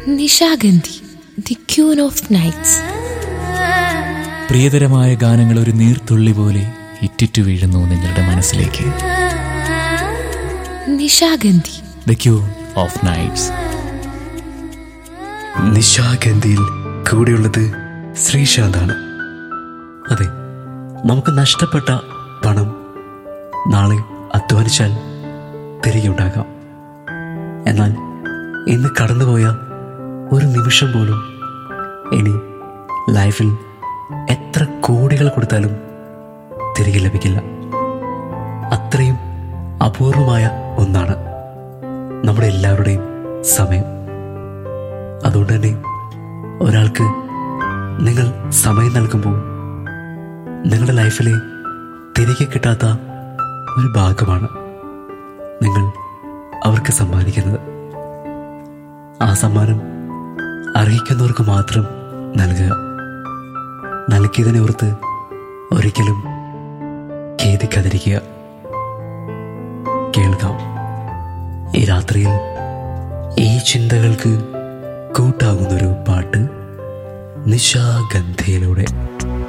Nishagandhi the queen of nights പ്രിയതരമായ ഗാനങ്ങൾ ഒരു നീർത്തുള്ളി പോലെ ഇറ്റിറ്റു വീഴുന്നു നിങ്ങളുടെ മനസ്സിലേക്ക് Nishagandhi the queen of nights നിശാഗന്ധിയിൽ കൂടെയുള്ളത് ശ്രീശാന്താണ് അതെ നമുക്ക് നഷ്ടപ്പെട്ട പണം നാളെ അധ്വാനിച്ചാൽ തിരികെ ഉണ്ടാകാം എന്നാൽ ഇന്ന് കടന്നുപോയ ഒരു നിമിഷം പോലും ഇനി ലൈഫിൽ എത്ര കോടികൾ കൊടുത്താലും തിരികെ ലഭിക്കില്ല അത്രയും അപൂർവമായ ഒന്നാണ് നമ്മുടെ എല്ലാവരുടെയും സമയം അതുകൊണ്ട് തന്നെ ഒരാൾക്ക് നിങ്ങൾ സമയം നൽകുമ്പോൾ നിങ്ങളുടെ ലൈഫിലെ തിരികെ കിട്ടാത്ത ഒരു ഭാഗമാണ് നിങ്ങൾ അവർക്ക് സമ്മാനിക്കുന്നത് ആ സമ്മാനം അർഹിക്കുന്നവർക്ക് മാത്രം നൽകുക നൽകിയതിനെ ഓർത്ത് ഒരിക്കലും ഖേദിക്കാതിരിക്കുക കേൾക്കാം ഈ രാത്രിയിൽ ഈ ചിന്തകൾക്ക് കൂട്ടാകുന്നൊരു പാട്ട് നിശാഗന്ധയിലൂടെ